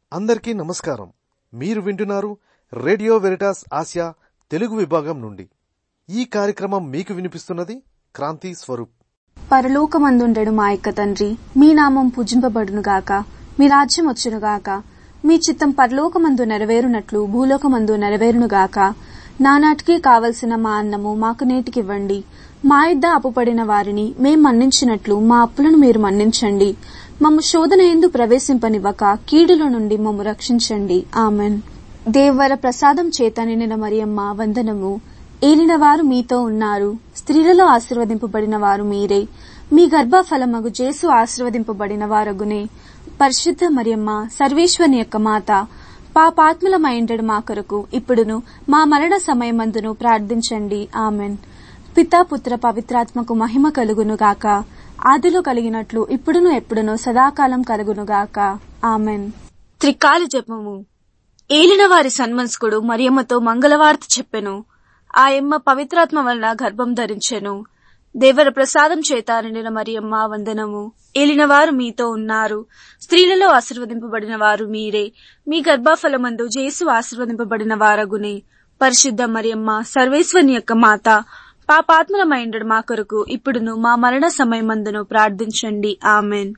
అందరికీ నమస్కారం మీరు వింటున్నారు రేడియో వెరిటాస్ ఆసియా తెలుగు విభాగం నుండి ఈ కార్యక్రమం మీకు వినిపిస్తున్నది క్రాంతి స్వరూప్ పరలోకమందుండెడు మా యొక్క తండ్రి మీ నామం పూజింపబడునుగాక మీ రాజ్యం వచ్చునుగాక మీ చిత్తం పరలోకమందు నెరవేరునట్లు భూలోకమందు నెరవేరునుగాక నానాటికి కావలసిన మా అన్నము మాకు నేటికివ్వండి మా ఇద్ద అప్పుపడిన వారిని మేం మన్నించినట్లు మా అప్పులను మీరు మన్నించండి మమ్ము శోధన ఎందు ప్రవేశింపనివ్వక కీడుల నుండి మమ్ము రక్షించండి ఆమెన్ దేవర ప్రసాదం చేత నిండిన మరియమ్మ వందనము ఏలినవారు మీతో ఉన్నారు స్త్రీలలో ఆశీర్వదింపబడిన వారు మీరే మీ గర్భఫలమగు జేసు ఆశీర్వదింపబడిన వారగునే పరిశుద్ధ మరియమ్మ సర్వేశ్వని యొక్క మాత పాపాత్ములమైండడు మా కొరకు ఇప్పుడును మా మరణ సమయమందును ప్రార్థించండి ఆమెన్ పితా పుత్ర పవిత్రాత్మకు మహిమ కలుగును గాక ఆదిలో కలిగినట్లు ఇప్పుడును ఎప్పుడును సదాకాలం కలుగునుగాక ఆమెన్ త్రికాల జపము ఏలిన వారి సన్మనస్కుడు మరియమ్మతో మంగళవార్త చెప్పెను ఆయమ్మ పవిత్రాత్మ వలన గర్భం ధరించెను దేవర ప్రసాదం చేత నిండిన మరియమ్మ వందనము ఏలినవారు మీతో ఉన్నారు స్త్రీలలో ఆశీర్వదింపబడిన వారు మీరే మీ గర్భఫలమందు జేసు ఆశీర్వదింపబడిన వారగునే పరిశుద్ధ మరియమ్మ సర్వేశ్వని యొక్క మాత పాపాత్మలమైండడు మా కొరకు ఇప్పుడును మా మరణ సమయమందును ప్రార్థించండి ఆమెన్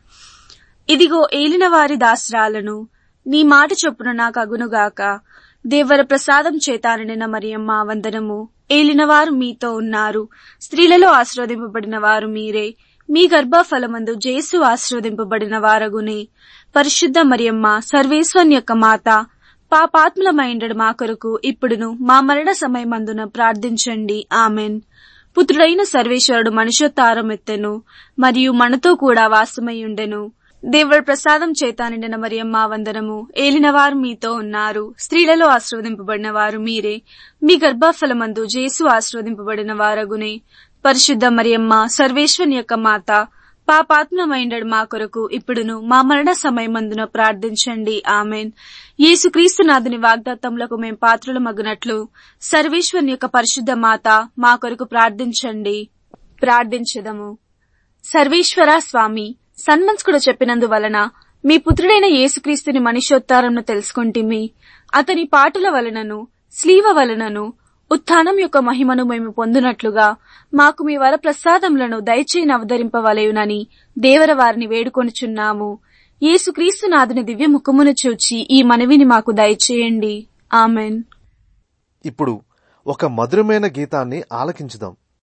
ఇదిగో ఏలిన వారి దాసరాలను నీ మాట చొప్పున నాకు అగునుగాక దేవర ప్రసాదం చేత నిండిన మరియమ్మ వందనము ఏలినవారు మీతో ఉన్నారు స్త్రీలలో ఆశీర్వదింపబడిన వారు మీరే మీ గర్భఫలమందు జేసు ఆశీర్వదింపబడిన వారగునే పరిశుద్ధ మరియమ్మ సర్వేశ్వని యొక్క మాత పాపాత్ములమైండడు మా కొరకు ఇప్పుడును మా మరణ సమయమందున ప్రార్థించండి ఆమెన్ పుత్రుడైన సర్వేశ్వరుడు మనుష్యోత్తారం ఎత్తెను మరియు మనతో కూడా వాసమయ్యుండెను దేవుడి ప్రసాదం చేత నిండిన మరియమ్మ వందనము ఏలినవారు మీతో ఉన్నారు స్త్రీలలో ఆశీర్వదింపబడిన వారు మీరే మీ గర్భఫలమందు జేసు ఆశీర్వదింపబడిన వారగునే పరిశుద్ధ మరియమ్మ సర్వేశ్వని యొక్క మాత పాపాత్మమైండడు మా కొరకు ఇప్పుడును మా మరణ సమయమందున ప్రార్థించండి ఆమెన్ యేసుక్రీస్తు నాథుని వాగ్దాత్తములకు మేం పాత్రలు మగునట్లు సర్వేశ్వని యొక్క పరిశుద్ధ మాత మా కొరకు ప్రార్థించండి ప్రార్థించదము సర్వేశ్వర స్వామి సన్మంస్కుడు చెప్పినందువలన మీ పుత్రుడైన యేసుక్రీస్తుని మనిషోత్తారంను తెలుసుకుంటిమి అతని పాటల వలనను స్లీవ వలనను ఉత్థానం యొక్క మహిమను మేము పొందునట్లుగా మాకు మీ వర ప్రసాదములను దయచేయని అవతరింపవలయునని దేవర వారిని వేడుకొనుచున్నాము యేసుక్రీస్తు నాథుని దివ్య ముఖమును చూచి ఈ మనవిని మాకు దయచేయండి ఆమెన్ ఇప్పుడు ఒక మధురమైన గీతాన్ని ఆలకించుదాం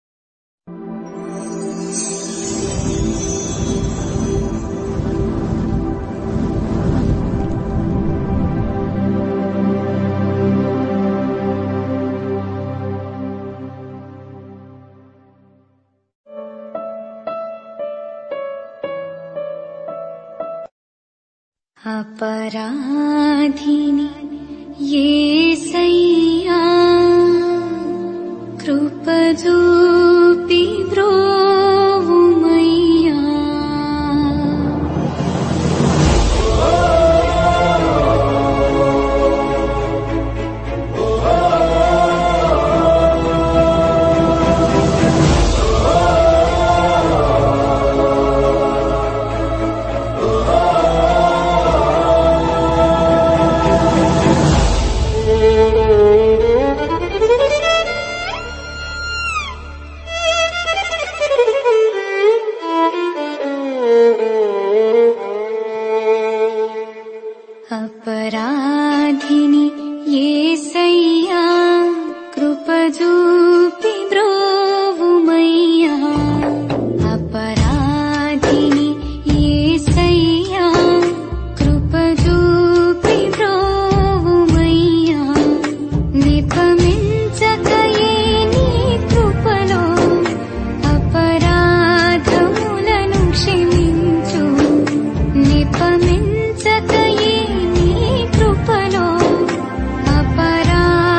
अपराधिनि येसయ్యా కృపజూపి బ్రోవుమయ్యా अपराधिनि येसయ్యా కృపజూపి బ్రోవుమయ్యా अपराधिनि येसయ్యా కృపజూపి బ్రోవుమయ్యా నిపమించకయే నీ కృపలో అపరాధములను క్షమించు నిపమించకయే నీ కృపలో అపరా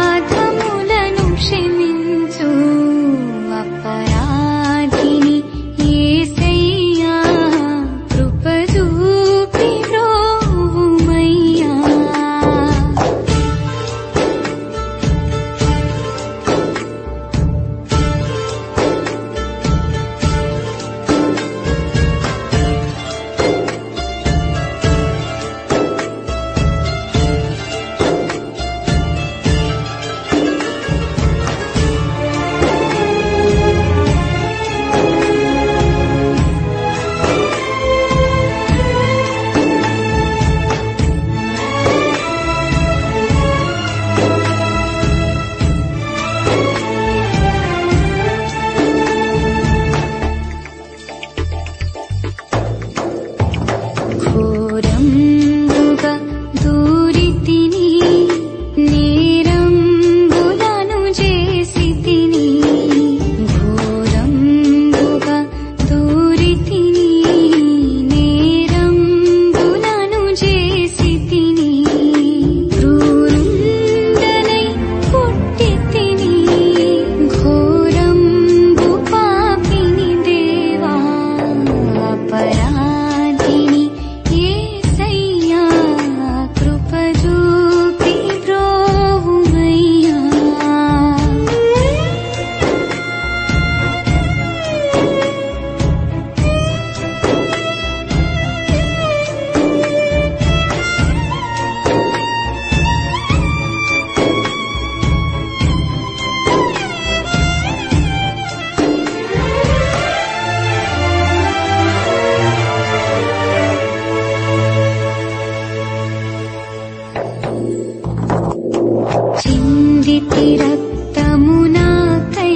చిందితి రక్తమునాకై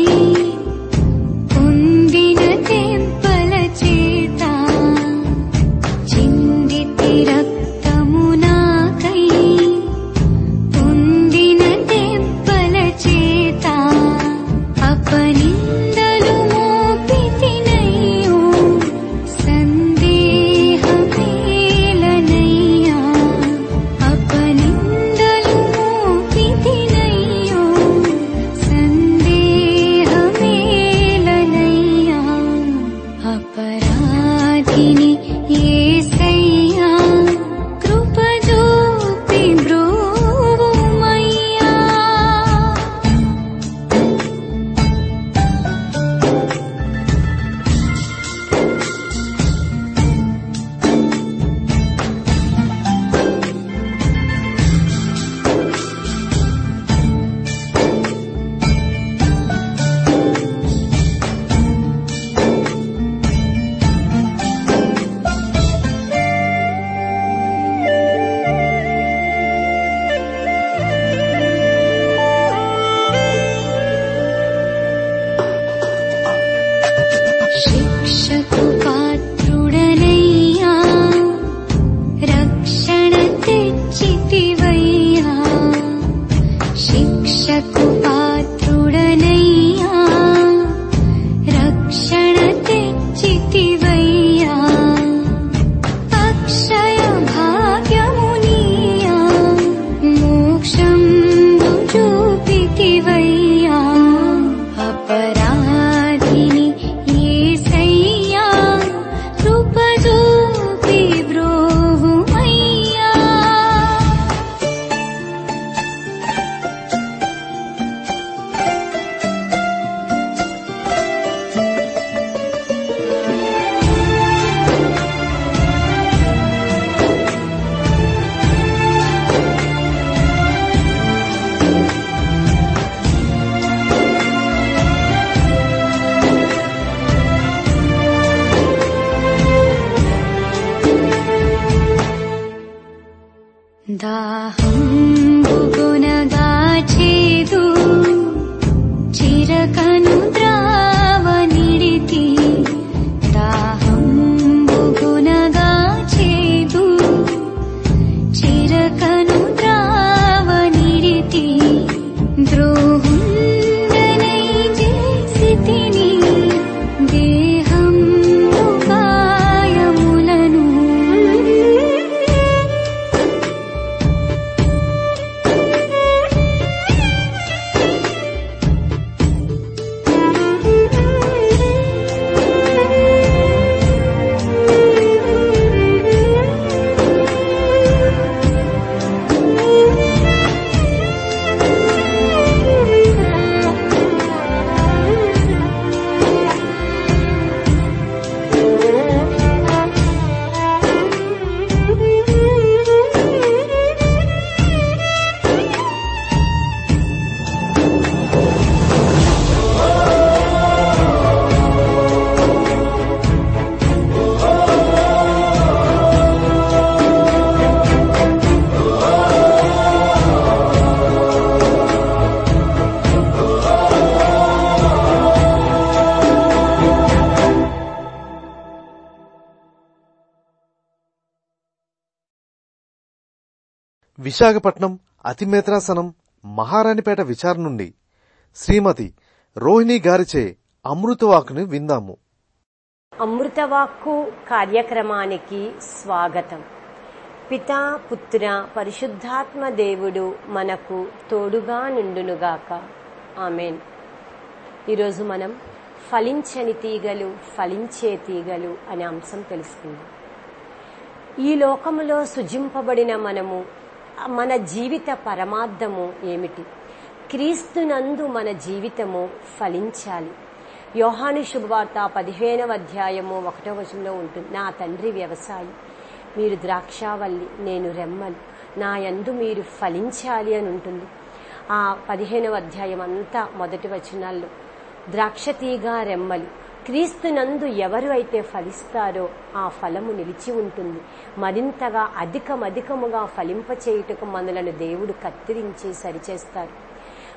పొందిన తెంపల చేత చిందితి రక్తమునాకై పొందిన తెంపల చేత అపనిందలు మోపితినయ్యో సందేహమేలనయ్యా అపనిందలు మోపితినయ్యో సందేహమేలనయ్యా అపరాధిని యేసయ్యా కృప చూపి బ్రోవుమయ్యా శిక్షకు పాత్రుడనయ్యా రక్షణ తెచ్చితివయ్యా శిక్షకు పాత్రుడనయ్యా రక్షణ తెచ్చితివయ్యా అక్షయ భాగ్యమునియా మోక్షం చూపితివయ్యా అపరాధిని యేసయ్యా కృప చూపి బ్రోవుమయ్యా దాహంబుగునగా చేదు చిరకను ద్రావనిడితి దాహంబుగునగా చేదు చిరకను ద్రావనిడితి ద్రోహుండనై చేసితిని దేహం కాయములను విశాఖపట్నం అతిమేత్రాసనం మహారాణిపేట విచారణ నుండి శ్రీమతి రోహిణి గారిచే అమృతవాకుని విందాము అమృతవాక్కు కార్యక్రమానికి స్వాగతం పితా పుత్ర పరిశుద్ధాత్మ దేవుడు మనకు తోడుగా నుండునుగాక ఆమెన్ ఈరోజు మనం ఫలించని తీగలు ఫలించే తీగలు అనే అంశం తెలుసుకుందాం ఈ లోకములో సృజింపబడిన మనము మన జీవిత పరమార్థము ఏమిటి క్రీస్తునందు మన జీవితము ఫలించాలి యోహాను శుభవార్త పదిహేనవ అధ్యాయము ఒకటో వచనంలో ఉంటుంది నా తండ్రి వ్యవసాయి మీరు ద్రాక్షావల్లి నేను రెమ్మలు నా యందు మీరు ఫలించాలి అని ఉంటుంది ఆ పదిహేనవ అధ్యాయం అంతా మొదటి వచనాల్లో ద్రాక్ష తీగ రెమ్మలు క్రీస్తునందు ఎవరు అయితే ఫలిస్తారో ఆ ఫలము నిలిచి ఉంటుంది మరింతగా అధికమధికముగా ఫలింపచేయుటకు మనలను దేవుడు కత్తిరించి సరిచేస్తారు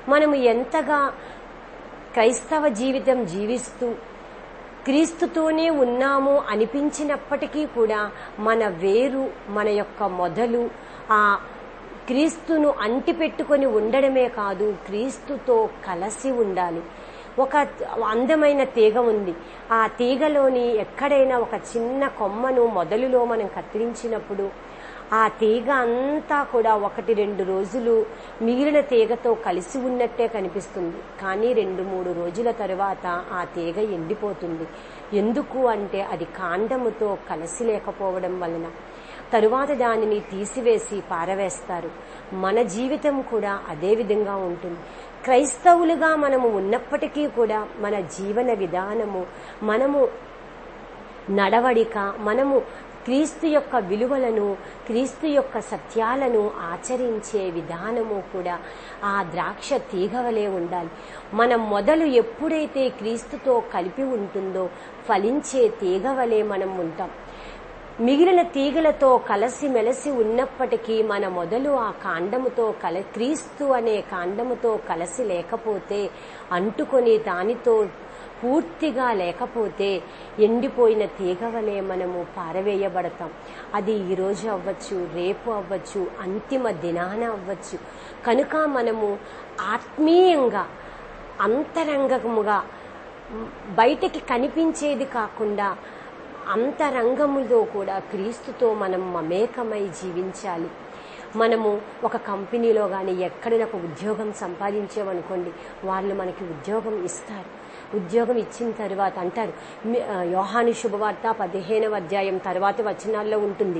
మనము ఎంతగా క్రైస్తవ జీవితం జీవిస్తూ క్రీస్తుతోనే ఉన్నాము అనిపించినప్పటికీ కూడా మన వేరు మన యొక్క మొదలు ఆ క్రీస్తును అంటిపెట్టుకొని ఉండడమే కాదు క్రీస్తుతో కలిసి ఉండాలి ఒక అందమైన తీగ ఉంది ఆ తీగలోని ఎక్కడైనా ఒక చిన్న కొమ్మను మొదలులో మనం కత్తిరించినప్పుడు ఆ తీగ అంతా కూడా ఒకటి రెండు రోజులు మిగిలిన తీగతో కలిసి ఉన్నట్టే కనిపిస్తుంది కానీ రెండు మూడు రోజుల తరువాత ఆ తీగ ఎండిపోతుంది ఎందుకు అంటే అది కాండముతో కలిసి లేకపోవడం వలన తరువాత దానిని తీసివేసి పారవేస్తారు మన జీవితం కూడా అదే విధంగా ఉంటుంది క్రైస్తవులుగా మనము ఉన్నప్పటికీ కూడా మన జీవన విధానము మనము నడవడిక మనము క్రీస్తు యొక్క విలువలను క్రీస్తు యొక్క సత్యాలను ఆచరించే విధానము కూడా ఆ ద్రాక్ష తీగవలే ఉండాలి మనం మొదలు ఎప్పుడైతే క్రీస్తుతో కలిపి ఉంటుందో ఫలించే తీగవలే మనం ఉంటాం మిగిలిన తీగలతో కలసి మెలసి ఉన్నప్పటికీ మన మొదలు ఆ కాండముతో కల క్రీస్తు అనే కాండముతో కలసి లేకపోతే అంటుకొని దానితో పూర్తిగా లేకపోతే ఎండిపోయిన తీగ వలె మనము పారవేయబడతాం అది ఈరోజు అవ్వచ్చు రేపు అవ్వచ్చు అంతిమ దినాన అవ్వచ్చు కనుక మనము ఆత్మీయంగా అంతరంగముగా బయటికి కనిపించేది కాకుండా అంతరంగములో కూడా క్రీస్తుతో మనం మమేకమై జీవించాలి మనము ఒక కంపెనీలో కానీ ఎక్కడైనా ఒక ఉద్యోగం సంపాదించామనుకోండి వాళ్ళు మనకి ఉద్యోగం ఇస్తారు ఉద్యోగం ఇచ్చిన తర్వాత అంటారు మీ- ఆ, యోహాను శుభవార్త పదిహేనవ అధ్యాయం తర్వాత వచనాల్లో ఉంటుంది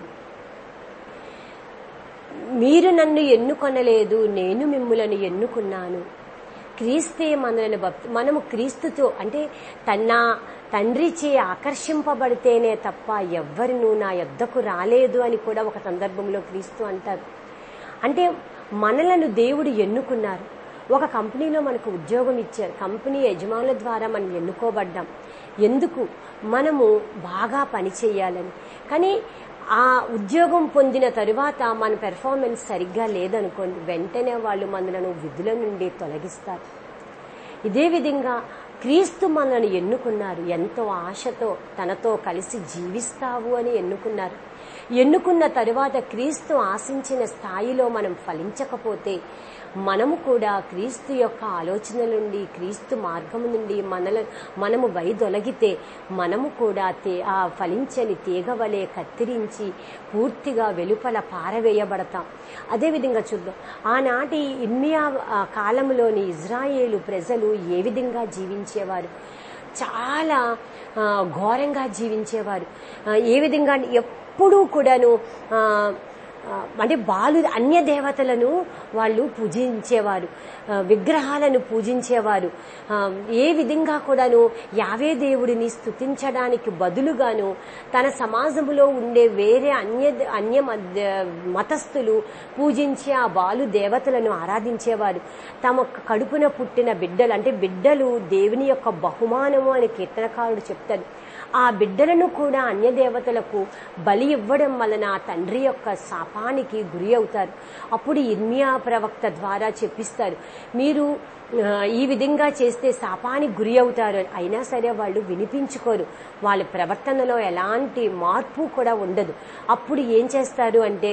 మీరు నన్ను ఎన్నుకొనలేదు నేను మిమ్ములను ఎన్నుకున్నాను క్రీస్తే మనల్ని భక్తి మనము క్రీస్తుతో అంటే తన తండ్రిచే ఆకర్షింపబడితేనే తప్ప ఎవ్వరును నా యొద్దకు రాలేదు అని కూడా ఒక సందర్భంలో క్రీస్తు అంటారు అంటే మనలను దేవుడు ఎన్నుకున్నారు ఒక కంపెనీలో మనకు ఉద్యోగం ఇచ్చారు కంపెనీ యజమానుల ద్వారా మనం ఎన్నుకోబడ్డాం ఎందుకు మనము బాగా పని చేయాలని కానీ ఆ ఉద్యోగం పొందిన తరువాత మన పెర్ఫార్మెన్స్ సరిగ్గా లేదనుకోండి వెంటనే వాళ్ళు మనలను విధుల నుండి తొలగిస్తారు ఇదే విధంగా క్రీస్తు మనల్ని ఎన్నుకున్నారు ఎంతో ఆశతో తనతో కలిసి జీవిస్తావు అని ఎన్నుకున్నారు ఎన్నుకున్న తరువాత క్రీస్తు ఆశించిన స్థాయిలో మనం ఫలించకపోతే మనము కూడా క్రీస్తు యొక్క ఆలోచనల నుండి క్రీస్తు మార్గము నుండి మనల మనము వైదొలగితే మనము కూడా తే ఆ ఫలించని తీగ వలె కత్తిరించి పూర్తిగా వెలుపల పారవేయబడతాం అదేవిధంగా చూద్దాం ఆనాటి ఇర్మియా ఆ, కాలంలోని ఇజ్రాయేలు ప్రజలు ఏ విధంగా జీవించేవారు చాలా ఆ, ఘోరంగా జీవించేవారు ఆ, ఏ విధంగా ఎప్పుడూ కూడాను ఆ, ఆ, అంటే బాలు అన్య దేవతలను వాళ్ళు పూజించేవారు ఆ, విగ్రహాలను పూజించేవారు ఆ, ఏ విధంగా కూడాను యావే దేవుడిని స్తుతించడానికి బదులుగాను తన సమాజంలో ఉండే వేరే అన్య అన్య మధ్య- మతస్థులు పూజించే ఆ బాలు దేవతలను ఆరాధించేవారు తమ కడుపున పుట్టిన బిడ్డలు అంటే బిడ్డలు దేవుని యొక్క బహుమానము అని కీర్తనకారుడు చెప్తాడు ఆ బిడ్డలను కూడా అన్య దేవతలకు బలి ఇవ్వడం వలన ఆ తండ్రి యొక్క శాపానికి గురి అవుతారు అప్పుడు ఇర్మియా ప్రవక్త ద్వారా చెప్పిస్తారు మీరు ఆ, ఈ విధంగా చేస్తే శాపానికి గురి అవుతారు అని. అయినా సరే వాళ్ళు వినిపించుకోరు వాళ్ళ ప్రవర్తనలో ఎలాంటి మార్పు కూడా ఉండదు అప్పుడు ఏం చేస్తారు అంటే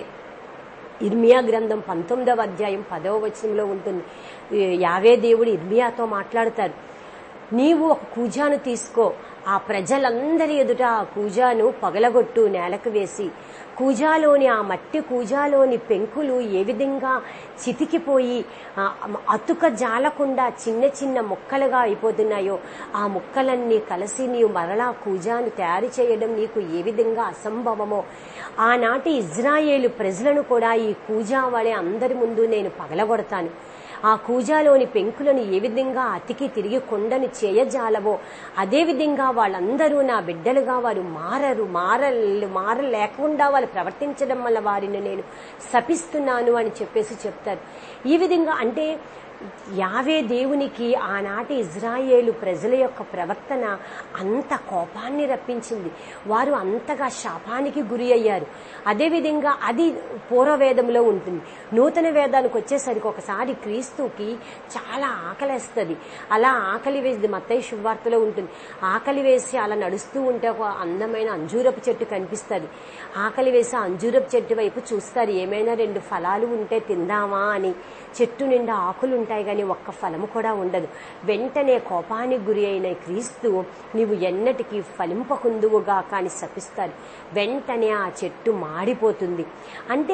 ఇర్మియా గ్రంథం పంతొమ్మిదవ అధ్యాయం పదవ వచనంలో ఉంటుంది ఈ యావే దేవుడు ఇర్మియాతో మాట్లాడతారు నీవు ఒక కూజాను తీసుకో ఆ ప్రజలందరి ఎదుట ఆ కూజాను పగలగొట్టు నేలకు వేసి కూజాలోని ఆ మట్టి కూజాలోని పెంకులు ఏ విధంగా చితికిపోయి ఆ, అతుక జాలకుండా చిన్న చిన్న ముక్కలుగా అయిపోతున్నాయో ఆ ముక్కలన్నీ కలిసి నీవు మరలా కూజాను తయారు చేయడం నీకు ఏ విధంగా అసంభవమో ఆనాటి ఇజ్రాయేలు ప్రజలను కూడా ఈ కూజా వలె అందరి ముందు నేను పగలగొడతాను ఆ కూజాలోని పెంకులను ఏ విధంగా అతికి తిరిగి కొండని చేయజాలవో అదే విధంగా వాళ్ళందరూ నా బిడ్డలుగా వారు మారరు మార మారలేకుండా వాళ్ళు ప్రవర్తించడం వల్ల వారిని నేను శపిస్తున్నాను అని చెప్పేసి చెప్తారు ఈ విధంగా అంటే యావే దేవునికి ఆనాటి ఇజ్రాయేలు ప్రజల యొక్క ప్రవర్తన అంత కోపాన్ని రప్పించింది వారు అంతగా శాపానికి గురి అయ్యారు అదేవిధంగా అది పూర్వవేదంలో ఉంటుంది నూతన వేదానికి వచ్చేసరికి ఒకసారి క్రీస్తుకి చాలా ఆకలేస్తుంది అలా ఆకలి వేసి మత్తయి శుభవార్తలో ఉంటుంది ఆకలి వేసి అలా నడుస్తూ ఉంటే ఒక అందమైన అంజూరపు చెట్టు కనిపిస్తుంది ఆకలి వేసి ఆ అంజూరపు చెట్టు వైపు చూస్తారు ఏమైనా రెండు ఫలాలు ఉంటే తిందామా అని చెట్టు నిండా ఆకులు ఉంటాయి కానీ ఒక్క ఫలము కూడా ఉండదు వెంటనే కోపానికి గురి అయిన క్రీస్తు నీవు ఎన్నటికీ ఫలింపకుందువుగా కాని శపిస్తారు వెంటనే ఆ చెట్టు మాడిపోతుంది అంటే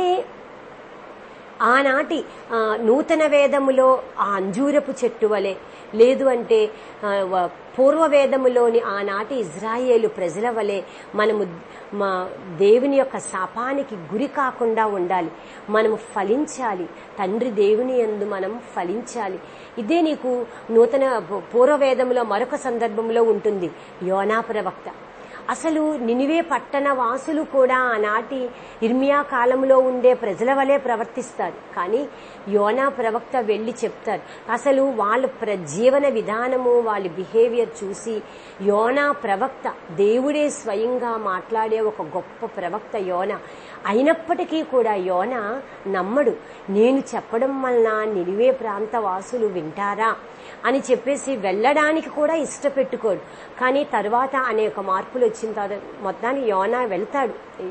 ఆనాటి ఆ, నూతన వేదములో ఆ అంజూరపు చెట్టు వలె లేదు అంటే ఆ, వ- పూర్వ వేదములోని ఆనాటి ఇజ్రాయేలు ప్రజల వలె మనము మా దేవుని యొక్క శాపానికి గురి కాకుండా ఉండాలి మనము ఫలించాలి తండ్రి దేవుని యందు మనం ఫలించాలి ఇదే నీకు నూతన పూర్వవేదంలో మరొక సందర్భంలో ఉంటుంది యోనా ప్రవక్త అసలు నినివే పట్టణ వాసులు కూడా ఆనాటి ఇర్మియా కాలంలో ఉండే ప్రజల వలె ప్రవర్తిస్తారు కానీ యోనా ప్రవక్త వెళ్లి చెప్తారు అసలు వాళ్ళ ప్ర జీవన విధానము వాళ్ళ బిహేవియర్ చూసి యోనా ప్రవక్త దేవుడే స్వయంగా మాట్లాడే ఒక గొప్ప ప్రవక్త యోన అయినప్పటికీ కూడా యోన నమ్మడు నేను చెప్పడం వలన నినివే ప్రాంత వాసులు వింటారా అని చెప్పేసి వెళ్ళడానికి కూడా ఇష్టపెట్టుకోడు కానీ తర్వాత అనేక మార్పులు వచ్చిన తర్వాత మొత్తానికి యోనా వెళ్తాడు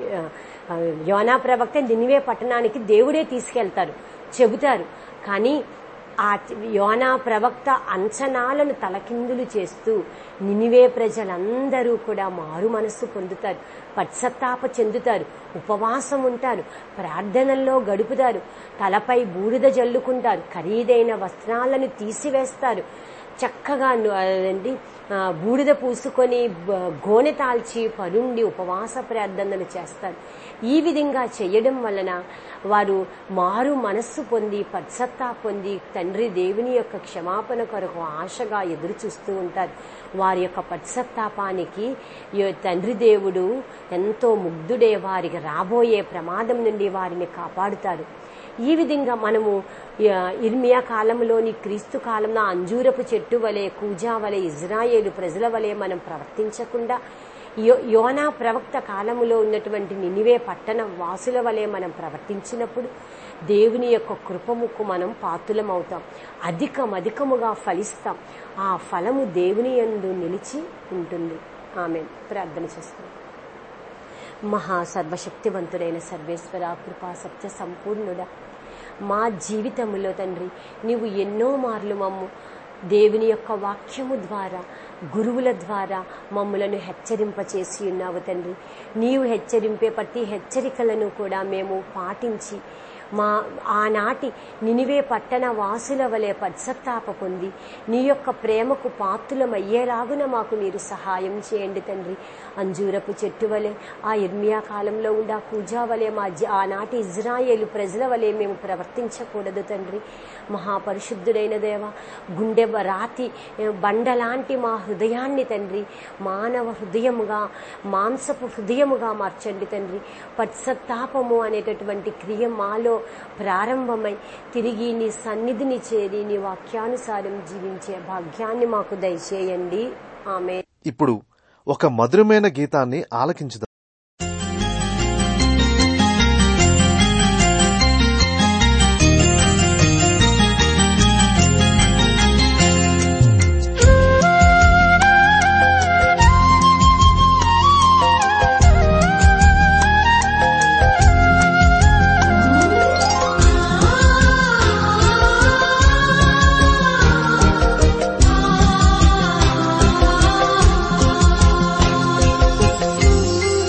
ఆ, యోనా ప్రవక్త నినివే పట్టణానికి దేవుడే తీసుకెళ్తారు చెబుతారు కానీ ఆ యోనా ప్రవక్త అంచనాలను తలకిందులు చేస్తూ నినివే ప్రజలందరూ కూడా మారు మనస్సు పొందుతారు పశ్చత్తాప చెందుతారు ఉపవాసం ఉంటారు ప్రార్థనల్లో గడుపుతారు తలపై బూడిద జల్లుకుంటారు ఖరీదైన వస్త్రాలను తీసివేస్తారు చక్కగా ను- అదేంటి ఆ, బూడిద పూసుకొని బ- గోనె తాల్చి పరుండి ఉపవాస ప్రార్థనలు చేస్తారు ఈ విధంగా చేయడం వలన వారు మారు మనస్సు పొంది పశ్చత్తా పొంది తండ్రి దేవుని యొక్క క్షమాపణ కొరకు ఆశగా ఎదురు చూస్తూ ఉంటారు వారి యొక్క పశ్చత్తాపానికి ఈ తండ్రి దేవుడు ఎంతో ముగ్ధుడే వారికి రాబోయే ప్రమాదం నుండి వారిని కాపాడుతారు ఈ విధంగా మనము ఆ, ఇర్మియా కాలంలోని క్రీస్తు కాలంలో అంజూరపు చెట్టు వలె కూజా వలె ఇజ్రాయేలు ప్రజల వలె మనం ప్రవర్తించకుండా యో- యోనా ప్రవక్త కాలములో ఉన్నటువంటి నినివే పట్టణ వాసుల వలె మనం ప్రవర్తించినప్పుడు దేవుని యొక్క కృపముకు మనం పాతులం అవుతాం అధికం అధికముగా ఫలిస్తాం ఆ ఫలము దేవుని యందు నిలిచి ఉంటుంది ఆమె ప్రార్థన చేస్తాం మహా సర్వశక్తివంతుడైన సర్వేశ్వర కృపా సత్య సంపూర్ణుడా మా జీవితములో తండ్రి నీవు ఎన్నో మార్లు మమ్ము దేవుని యొక్క వాక్యము ద్వారా గురువుల ద్వారా మమ్ములను హెచ్చరింపచేసి ఉన్నావు తండ్రి నీవు హెచ్చరింపే ప్రతి హెచ్చరికలను కూడా మేము పాటించి మా ఆనాటి నినివే పట్టణ వాసుల వలె పశ్చత్తాప పొంది నీ యొక్క ప్రేమకు పాత్రులమయ్యేలాగున మాకు మీరు సహాయం చేయండి తండ్రి అంజూరపు చెట్టు వలె ఆ ఇర్మియా కాలంలో ఉండే ఆ కూజా వలె మా జ- ఆనాటి ఇజ్రాయేలు ప్రజల వలె మేము ప్రవర్తించకూడదు తండ్రి మహాపరిశుద్ధుడైన దేవ గుండె బ- రాతి ఏ, బండలాంటి మా హృదయాన్ని తండ్రి మానవ హృదయముగా మాంసపు హృదయముగా మార్చండి తండ్రి పశ్చత్తాపము అనేటటువంటి క్రియ మాలో ప్రారంభమై తిరిగి నీ సన్నిధిని చేరి నీ వాక్యానుసారం జీవించే భాగ్యాన్ని మాకు దయచేయండి ఆమె ఇప్పుడు ఒక మధురమైన గీతాన్ని ఆలకించుదాం ఆ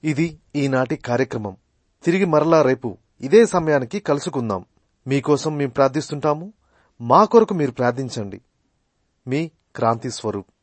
ఇది ఈనాటి కార్యక్రమం తిరిగి మరలా రేపు ఇదే సమయానికి కలుసుకుందాం మీకోసం మేము ప్రార్థిస్తుంటాము మా కొరకు మీరు ప్రార్థించండి మీ క్రాంతి స్వరూప్